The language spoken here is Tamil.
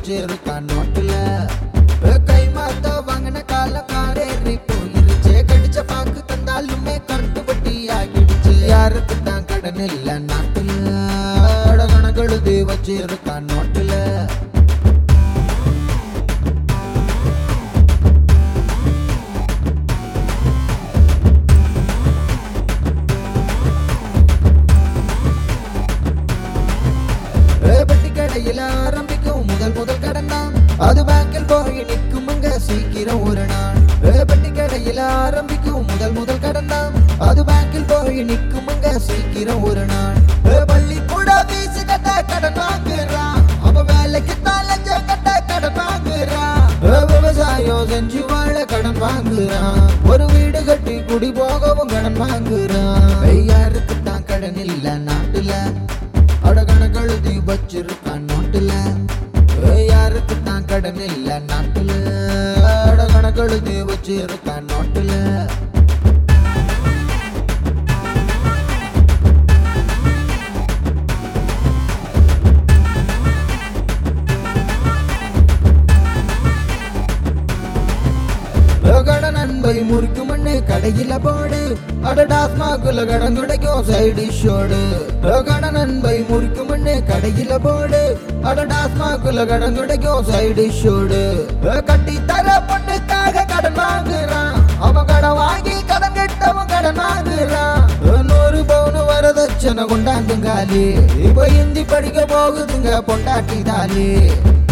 வச்சிருக்கான் நோட்டுல கை மாத்த வாங்கின கால காரேறி போயிருச்சே கடிச்ச பாக்கு தந்தாலுமே கரண்ட் பட்டி ஆகிடுச்சு யாருக்கு தான் கடன் இல்ல நாட்டுல கணக்கெழுதி வச்சிருக்கான் நோட்டுல பெட்டி கடையில ஆரம்பிக்கும் முதல் முதல் கடன் தான் அது பேங்கில் போய் நிற்கும் அங்க சீக்கிரம் ஒரு நாள் பெட்டி கடையில ஆரம்பிக்கும் முதல் முதல் கடன் தான் அது பேங்கில் போய் நிற்கும் அங்க சீக்கிரம் ஒரு நாள் பள்ளி கூட வீசு கட்ட கடன் வாங்குறான் அவ வேலைக்கு தான் லஞ்சம் கட்ட கடன் வாங்குறான் விவசாயம் செஞ்சு வாழ கடன் வாங்குறான் ஒரு வீடு கட்டி குடி போகவும் கடன் வாங்குறான் யாருக்கு தான் கடன் இல்ல நாட்டுல அடகண கழுதி வச்சிருக்கான் நோட்டுல யாருக்கு தான் கடன் இல்ல நாட்டுல அடகண கழுதி வச்சிருக்கான் நோட்டுல கடன் அன்பை முறிக்கும் மண்ணு கடையில போடு அடடாஸ்மாக்குல கடன் கிடைக்கும் சைடு ஷோடு கடன் அன்பை முறிக்கும் மண்ணு கடையில போடு அடடாஸ்மாக்குல கடன் கிடைக்கும் சைடு ஷோடு கட்டி தர பொண்ணுக்காக கடன் வாங்குறான் அவன் கடன் வாங்கி கடன் கட்டவன் கடன் வாங்குறான் நூறு பவுன் வரதட்சணை கொண்டாந்துங்காலி இப்ப ஹிந்தி படிக்க போகுதுங்க பொண்டாட்டி தாலி